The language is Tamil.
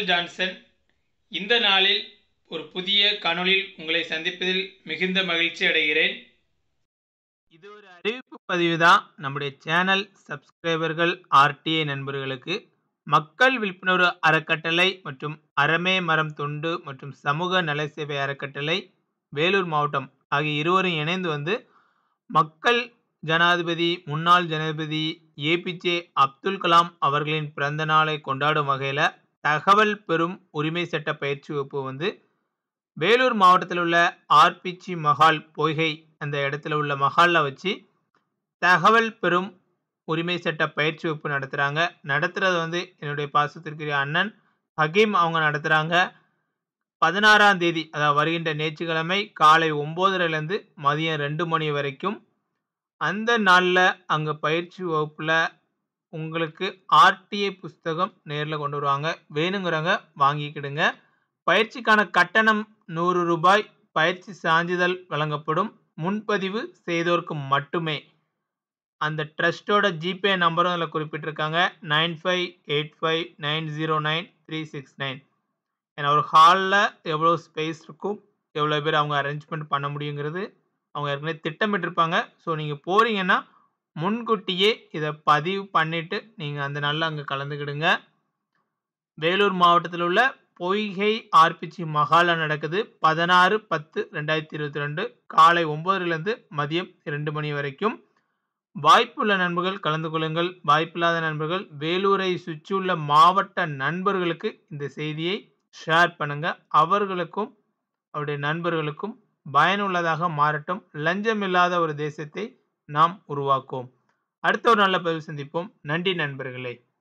மைக்கேல் ஜான்சன் இந்த நாளில் ஒரு புதிய காணொளியில் உங்களை சந்திப்பதில் மிகுந்த மகிழ்ச்சி அடைகிறேன் இது ஒரு அறிவிப்பு பதிவு தான் நம்முடைய சேனல் சப்ஸ்கிரைபர்கள் ஆர்டிஐ நண்பர்களுக்கு மக்கள் விழிப்புணர்வு அறக்கட்டளை மற்றும் அறமே மரம் தொண்டு மற்றும் சமூக நல சேவை அறக்கட்டளை வேலூர் மாவட்டம் ஆகிய இருவரும் இணைந்து வந்து மக்கள் ஜனாதிபதி முன்னாள் ஜனாதிபதி ஏபிஜே அப்துல் கலாம் அவர்களின் பிறந்த நாளை கொண்டாடும் வகையில் தகவல் பெறும் உரிமை சட்ட பயிற்சி வகுப்பு வந்து வேலூர் மாவட்டத்தில் உள்ள ஆர்பிச்சி மஹால் பொய்கை அந்த இடத்துல உள்ள மஹாலில் வச்சு தகவல் பெறும் உரிமை சட்ட பயிற்சி வகுப்பு நடத்துகிறாங்க நடத்துகிறது வந்து என்னுடைய பாசத்திற்குரிய அண்ணன் ஹக்கீம் அவங்க நடத்துகிறாங்க பதினாறாம் தேதி அதாவது வருகின்ற ஞாயிற்றுக்கிழமை காலை ஒம்போதரைலேருந்து மதியம் ரெண்டு மணி வரைக்கும் அந்த நாளில் அங்கே பயிற்சி வகுப்பில் உங்களுக்கு ஆர்டிஐ புஸ்தகம் நேரில் கொண்டு வருவாங்க வேணுங்கிறவங்க வாங்கிக்கிடுங்க பயிற்சிக்கான கட்டணம் நூறு ரூபாய் பயிற்சி சான்றிதழ் வழங்கப்படும் முன்பதிவு செய்தோருக்கு மட்டுமே அந்த ட்ரஸ்ட்டோட ஜிபே நம்பரும் அதில் குறிப்பிட்டிருக்காங்க nine five eight five nine zero nine three six nine ஏன்னா ஒரு ஹாலில் எவ்வளோ ஸ்பேஸ் இருக்கும் எவ்வளோ பேர் அவங்க அரேஞ்ச்மெண்ட் பண்ண முடியுங்கிறது அவங்க ஏற்கனவே திட்டமிட்டிருப்பாங்க ஸோ நீங்கள் போகிறீங்கன்னா முன்கூட்டியே இதை பதிவு பண்ணிவிட்டு நீங்கள் அந்த நாளில் அங்கே கலந்துக்கிடுங்க வேலூர் மாவட்டத்தில் உள்ள பொய்கை ஆர்பிச்சி மகாலில் நடக்குது பதினாறு பத்து ரெண்டாயிரத்தி இருபத்தி ரெண்டு காலை ஒம்போதுலேருந்து மதியம் ரெண்டு மணி வரைக்கும் வாய்ப்புள்ள நண்பர்கள் கலந்து கொள்ளுங்கள் வாய்ப்பில்லாத நண்பர்கள் வேலூரை சுற்றியுள்ள மாவட்ட நண்பர்களுக்கு இந்த செய்தியை ஷேர் பண்ணுங்கள் அவர்களுக்கும் அவருடைய நண்பர்களுக்கும் பயனுள்ளதாக மாறட்டும் லஞ்சமில்லாத ஒரு தேசத்தை நாம் உருவாக்குவோம் அடுத்த ஒரு நல்ல பதிவு சந்திப்போம் நன்றி நண்பர்களே